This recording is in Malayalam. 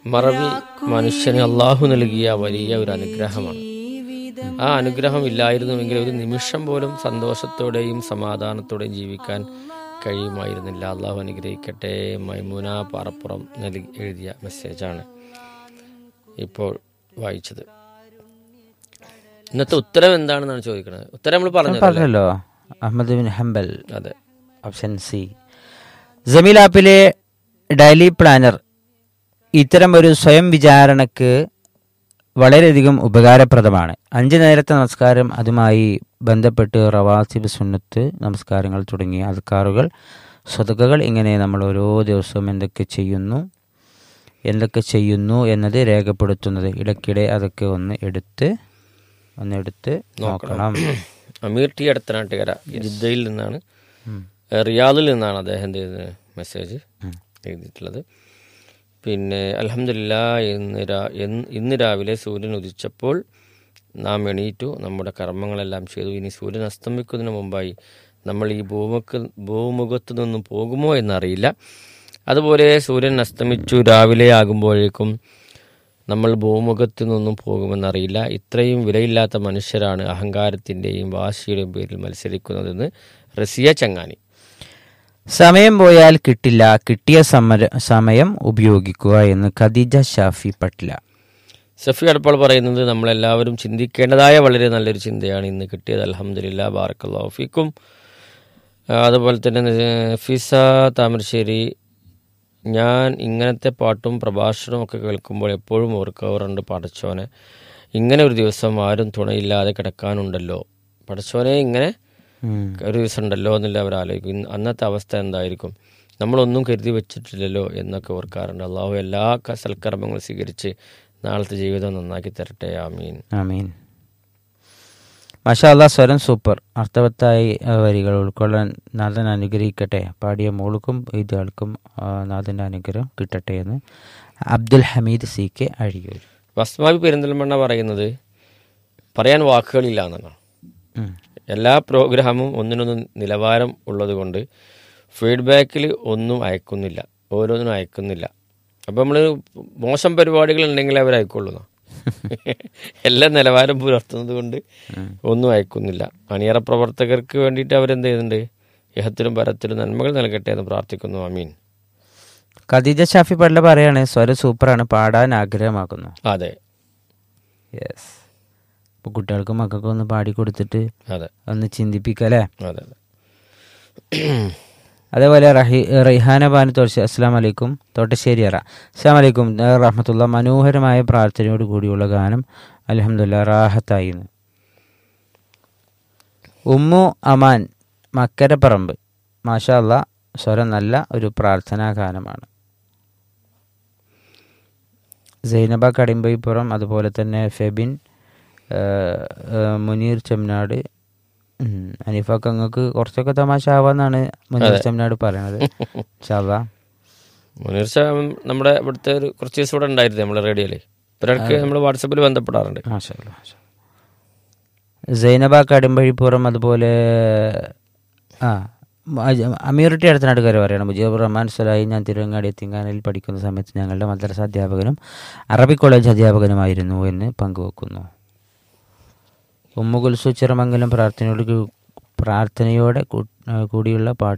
മറവി മനുഷ്യന് അള്ളാഹു നൽകിയ വലിയ ഒരു അനുഗ്രഹമാണ് ആ അനുഗ്രഹം ഇല്ലായിരുന്നുവെങ്കിൽ ഒരു നിമിഷം പോലും സന്തോഷത്തോടെയും സമാധാനത്തോടെയും ജീവിക്കാൻ കഴിയുമായിരുന്നില്ല അള്ളാഹു അനുഗ്രഹിക്കട്ടെ മൈമുന പാറപ്പുറം നൽകി എഴുതിയ മെസ്സേജാണ് ഇപ്പോൾ വായിച്ചത് ഇന്നത്തെ ഉത്തരം എന്താണെന്നാണ് ചോദിക്കുന്നത് ഉത്തരം നമ്മൾ പറഞ്ഞത് പറഞ്ഞല്ലോ അഹമ്മദ് ബിൻ ഹംബൽ അതെ ഓപ്ഷൻ സി ജമീൽ ആപ്പിലെ ഡെയിലി പ്ലാനർ ഇത്തരം ഒരു സ്വയം വിചാരണക്ക് വളരെയധികം ഉപകാരപ്രദമാണ് അഞ്ച് നേരത്തെ നമസ്കാരം അതുമായി ബന്ധപ്പെട്ട് റവാസിബ് സുന്നത്ത് നമസ്കാരങ്ങൾ തുടങ്ങിയ അദ്കാറുകൾ സ്വതകകൾ ഇങ്ങനെ നമ്മൾ ഓരോ ദിവസവും എന്തൊക്കെ ചെയ്യുന്നു എന്തൊക്കെ ചെയ്യുന്നു എന്നത് രേഖപ്പെടുത്തുന്നത് ഇടയ്ക്കിടെ അതൊക്കെ ഒന്ന് എടുത്ത് ഒന്ന് എടുത്ത് നോക്കണം അമീർ ടി അടുത്തനാട്ടുകര ജിദ്ദയിൽ നിന്നാണ് ഏഹ് റിയാദിൽ നിന്നാണ് അദ്ദേഹം എന്ത് ചെയ്തത് മെസ്സേജ് എഴുതിയിട്ടുള്ളത് പിന്നെ അലഹമില്ല ഇന്ന് രാ- ഇന്ന് ഇന്ന് രാവിലെ സൂര്യൻ ഉദിച്ചപ്പോൾ നാം എണീറ്റു നമ്മുടെ കർമ്മങ്ങളെല്ലാം ചെയ്തു ഇനി സൂര്യൻ അസ്തമിക്കുന്നതിന് മുമ്പായി നമ്മൾ ഈ ഭൂമുഖ ഭൂമുഖത്ത് നിന്നും പോകുമോ എന്നറിയില്ല അതുപോലെ സൂര്യൻ അസ്തമിച്ചു രാവിലെ ആകുമ്പോഴേക്കും നമ്മൾ ഭൂമുഖത്ത് നിന്നും പോകുമെന്നറിയില്ല ഇത്രയും വിലയില്ലാത്ത മനുഷ്യരാണ് അഹങ്കാരത്തിൻ്റെയും വാശിയുടെയും പേരിൽ മത്സരിക്കുന്നതെന്ന് റസിയ ചങ്ങാനി സമയം പോയാൽ കിട്ടില്ല കിട്ടിയ സമര സമയം ഉപയോഗിക്കുക എന്ന് ഖദീജ ഷാഫി പട്ല സഫി അടുപ്പോൾ പറയുന്നത് നമ്മളെല്ലാവരും ചിന്തിക്കേണ്ടതായ വളരെ നല്ലൊരു ചിന്തയാണ് ഇന്ന് കിട്ടിയത് അലഹമില്ല ബാറക്കല്ലാഫിക്കും അതുപോലെ തന്നെ ഫിസ താമരശ്ശേരി ഞാൻ ഇങ്ങനത്തെ പാട്ടും പ്രഭാഷണവും ഒക്കെ കേൾക്കുമ്പോൾ എപ്പോഴും ഓർക്കാറുണ്ട് പടച്ചോനെ ഇങ്ങനെ ഒരു ദിവസം ആരും തുണയില്ലാതെ കിടക്കാനുണ്ടല്ലോ പടച്ചോനെ ഇങ്ങനെ ഉം. ഒരു ദിവസം ഉണ്ടല്ലോ എന്നല്ല അവർ ആലോചിക്കും ഇന്ന് അന്നത്തെ അവസ്ഥ എന്തായിരിക്കും നമ്മളൊന്നും കരുതി വെച്ചിട്ടില്ലല്ലോ എന്നൊക്കെ ഓർക്കാറുണ്ട് അള്ളാഹു എല്ലാ ക- സൽക്കർമ്മങ്ങളും സ്വീകരിച്ച് നാളത്തെ ജീവിതം നന്നാക്കി തരട്ടെ ആമീൻ ആമീൻ മാഷാ അല്ലാ സ്വരം സൂപ്പർ അർത്ഥവത്തായി ആ, വരികൾ ഉൾക്കൊള്ളാൻ നാഥൻ അനുഗ്രഹിക്കട്ടെ പാടിയ മോൾക്കും ഇതാൾക്കും ആ, നാഥൻ്റെ അനുഗ്രഹം കിട്ടട്ടെ എന്ന് അബ്ദുൽ ഹമീദ് സി കെ അഴിയൂർ വസ്മാവി പെരിന്തൽമണ്ണ പറയുന്നത് പറയാൻ വാക്കുകളില്ല എന്നാണ് ഉം. എല്ലാ പ്രോഗ്രാമും ഒന്നിനൊന്ന് നിലവാരം ഉള്ളതുകൊണ്ട് ഫീഡ്ബാക്കിൽ ഒന്നും അയക്കുന്നില്ല ഓരോന്നിനും അയക്കുന്നില്ല അപ്പം നമ്മൾ മോശം പരിപാടികൾ ഉണ്ടെങ്കിൽ അവർ അയക്കുള്ളൂ എല്ലാം നിലവാരം പുലർത്തുന്നത് കൊണ്ട് ഒന്നും അയക്കുന്നില്ല അണിയറ പ്രവർത്തകർക്ക് വേണ്ടിയിട്ട് അവരെന്ത് ചെയ്യുന്നുണ്ട് ഇഹത്തിലും പരത്തിലും നന്മകൾ നൽകട്ടെ എന്ന് പ്രാർത്ഥിക്കുന്നു അമീൻ ഖദീജ ഷാഫി പട്ല പറയാണ് സ്വരം സൂപ്പറാണ് പാടാൻ ആഗ്രഹമാക്കുന്നു അതെ യെസ് അപ്പോൾ കുട്ടികൾക്കും മക്കൾക്കും ഒന്ന് പാടി കൊടുത്തിട്ട് അതെ ഒന്ന് ചിന്തിപ്പിക്കല്ലേ അതെ അതെ അതേപോലെ റഹി റൈഹാന ബാനു തോർച്ച അസ്സാം വലൈക്കും തോട്ടശ്ശേരി അറ അസ്സാം വലൈക്കും റഹ്മത്തുള്ള മനോഹരമായ പ്രാർത്ഥനയോട് കൂടിയുള്ള ഗാനം അലഹമുല്ല റാഹത്തായി എന്ന്. ഉമ്മു അമാൻ മക്കരപ്പറമ്പ് മാഷാ അല്ലാ സ്വരം നല്ല ഒരു പ്രാർത്ഥനാ ഗാനമാണ് സൈനബ കടിമ്പൈപ്പുറം അതുപോലെ തന്നെ ഫെബിൻ ആ, ആ, മുനീർ ചെമ്മനാട് ഉം. അനീഫക്ക് അങ്ങക്ക് കുറച്ചൊക്കെ തമാശ ആവാന്നാണ് മുനീർ ചെമ്മനാട് പറയണത് ഇൻഷാല്ലാ മുനീർ ഷാ നമ്മുടെ ഇവിടുത്തെ ഒരു കുറച്ച് ദിവസം ഇവിടെ ഉണ്ടായിരുന്നു നമ്മുടെ റേഡിയോയിൽ ഇവരൊക്കെ നമ്മൾ വാട്സപ്പിൽ ബന്ധപ്പെടാറുണ്ട് മാഷാ അല്ലാ, മാഷാ. സൈനബ കടുമ്പഴിപ്പുറം അതുപോലെ ആ അമീറുട്ടി അടുത്ത നാട്ടുകാർ പറയണം മുജീബ് റഹ്മാൻ സലായി ഞാൻ തിരുവങ്ങാടി എത്തിങ്കാനയിൽ പഠിക്കുന്ന സമയത്ത് ഞങ്ങളുടെ മദ്രസ അധ്യാപകനും അറബിക് കോളേജ് അധ്യാപകനുമായിരുന്നു എന്ന് പങ്കുവെക്കുന്നു ഉമ്മുകുൽസു ചിറമംഗലം പ്രാർത്ഥനയോട് കൂ- പ്രാർത്ഥനയോടെ കൂ- കൂടിയുള്ള പാട്ട്